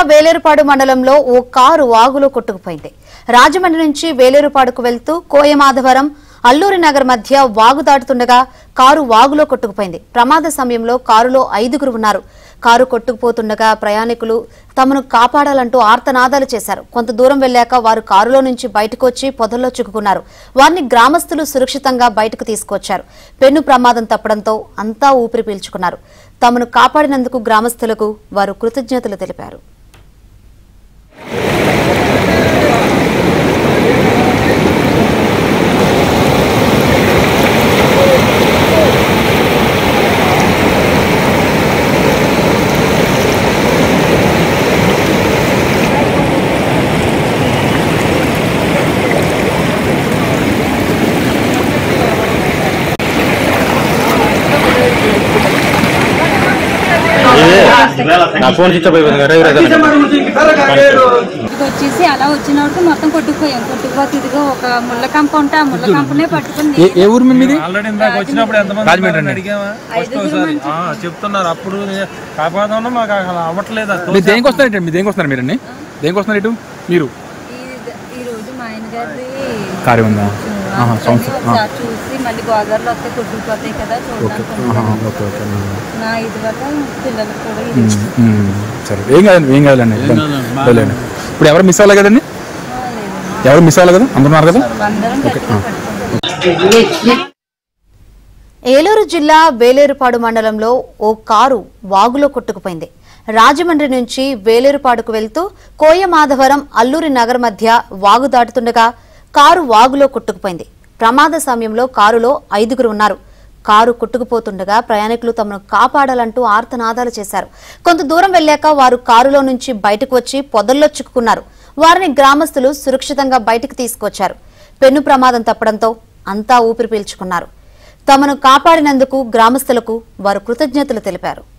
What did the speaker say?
వేలేరుపాడు మండలంలో ఓ కారు వాగులో కొట్టుకుపోయింది రాజమండ్రి నుంచి వేలేరుపాడుకు వెళ్తూ కోయమాధవరం అల్లూరి నగర్ మధ్య వాగు దాటుతుండగా కారు వాగులో కొట్టుకుపోయింది ప్రమాద సమయంలో కారులో ఐదుగురు ఉన్నారు కారు కొట్టుకుపోతుండగా ప్రయాణికులు తమను కాపాడాలంటూ ఆర్తనాదాలు చేశారు కొంత దూరం వెళ్లాక వారు కారులో నుంచి బయటకు వచ్చి పొదల్లో చిక్కుకున్నారు వారిని గ్రామస్తులు సురక్షితంగా బయటకు తీసుకొచ్చారు పెను ప్రమాదం తప్పడంతో అంతా ఊపిరి పీల్చుకున్నారు తమను కాపాడినందుకు గ్రామస్తులకు వారు కృతజ్ఞతలు తెలిపారు నా ఫోన్ స్విచ్ ఆఫ్ అయిపోయింది రేయ్ రేయ్ రేయ్. ఇదిగో వచ్చేసి అలా వచ్చినప్పుడు మొత్తం కొట్టుకుపోయాం కొట్టుకుపోతే ఇదిగో ఒక ముళ్ళ కంప ఉంటే ఆ ముళ్ళ కంపనే పట్టుకుని ఏ- ఏ ఊరు మీది ఆల్రెడీ ఇందాక వచ్చినప్పుడు ఎంతమంది రాజమండ్రి ఉన్నారని అండి. అడిగామా ఫస్ట్ ఒకసారి ఆ, చెప్తున్నారు అప్పుడు కాపాదం మాకు అసలు అవ్వట్లేదు అది మీరు దేనికి వస్తున్నారు ఇటు? మీరు దేనికి వస్తున్నారు మీరండి దేనికి వస్తున్నారు ఇటు మీరు ఈ- ఈ రోజు మా ఆయన గారిది కార్యం ఉందా ఆహా, సంవత్సరం ఆ, ఒకసారి చూసి మళ్ళీ గోదావరిలో వస్తే కొట్టుకుపోతాయి కదా ఓకే చూడడానికి ఆహా, ఓకే ఓకే ఆ. నా ఇది వల్ల పిల్లలకు కూడా ఇది ఉమ్, ఉమ్, సరే ఏం కాదండి ఏం కాదండి లేదండి ఇప్పుడు ఎవరు మిస్ అవ్వాలి కదండి ఎవరు మిస్ అవ్వాలి కదా అందరూ ఉన్నారు కదా అందరం గట్టిగా పట్టుకుంటాం ఏలూరు జిల్లా వేలేరుపాడు మండలంలో ఓ కారు వాగులో కొట్టుకుపోయింది రాజమండ్రి నుంచి వేలేరుపాడుకు వెళ్తూ కోయమాధవరం అల్లూరి నగర్ మధ్య వాగు దాటుతుండగా కారు వాగులో కొట్టుకుపోయింది ప్రమాద సమయంలో కారులో ఐదుగురు ఉన్నారు కారు కొట్టుకుపోతుండగా ప్రయాణికులు తమను కాపాడాలంటూ ఆర్తనాదాలు చేశారు కొంత దూరం వెళ్లాక వారు కారులో నుంచి బయటకు వచ్చి పొదల్లో చిక్కుకున్నారు వారిని గ్రామస్తులు సురక్షితంగా బయటకు తీసుకొచ్చారు పెను ప్రమాదం తప్పడంతో అంతా ఊపిరి పీల్చుకున్నారు తమను కాపాడినందుకు గ్రామస్తులకు వారు కృతజ్ఞతలు తెలిపారు